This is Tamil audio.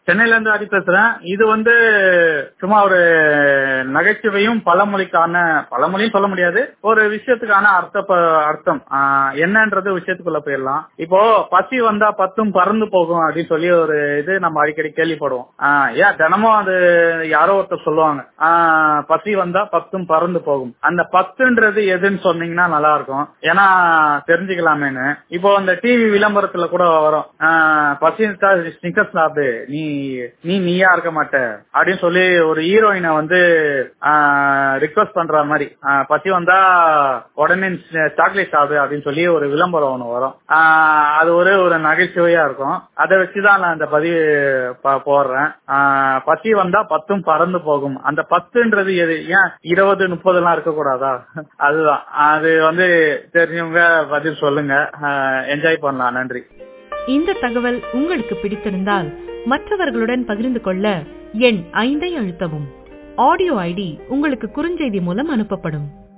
சென்னையில இருந்து ஹரி பேசுறேன் இது வந்து சும்மா ஒரு நகைச்சுவையும் பழமொழிக்கான பழமொழியும் சொல்ல முடியாது ஒரு விஷயத்துக்கான அர்த்த ப- அர்த்தம் ஆஹ் என்னன்றது விஷயத்துக்குள்ள போயிடலாம் இப்போ பசி வந்தா பத்தும் பறந்து போகும் அப்படின்னு சொல்லி ஒரு இது நம்ம அடிக்கடி கேள்விப்படுவோம் ஆஹ் ஏன் தினமும் அது யாரோ ஒருத்தர் சொல்லுவாங்க ஆஹ் பசி வந்தா பத்தும் பறந்து போகும் அந்த பத்துன்றது எதுன்னு சொன்னீங்கன்னா நல்லா இருக்கும் ஏன்னா தெரிஞ்சுக்கலாமேன்னு இப்போ அந்த டிவி விளம்பரத்துல கூட வரும் ஆஹ் பசி இருந்தா ஸ்னிக்கர்ஸ் சாப்பிடு நீ நீ நீயா இருக்க மாட்ட அப்படின்னு சொல்லி ஒரு ஹீரோயினை வந்து ரிக்வஸ்ட் பண்ற மாதிரி ஆஹ் பசி வந்தா உடனே சாக்லேட் சாப்பிடு அப்படின்னு சொல்லி ஒரு விளம்பரம் ஒண்ணு வரும் ஆஹ் அது ஒரு ஒரு நகைச்சுவையா இருக்கும் அதை வச்சுதான் நான் இந்த பதிவு ப- போடுறேன் ஆஹ் பசி வந்தா பத்தும் பறந்து போகும் அந்த பத்துன்றது எது ஏன் இருபது முப்பது எல்லாம் இருக்க கூடாதா அதுதான் அது வந்து தெரிஞ்சவங்க பதில் சொல்லுங்க என்ஜாய் பண்ணலாம் நன்றி இந்த தகவல் உங்களுக்கு பிடித்திருந்தால் மற்றவர்களுடன் பகிர்ந்து கொள்ள எண் ஐந்தை அழுத்தவும் ஆடியோ ஐடி உங்களுக்கு குறுஞ்செய்தி மூலம் அனுப்பப்படும்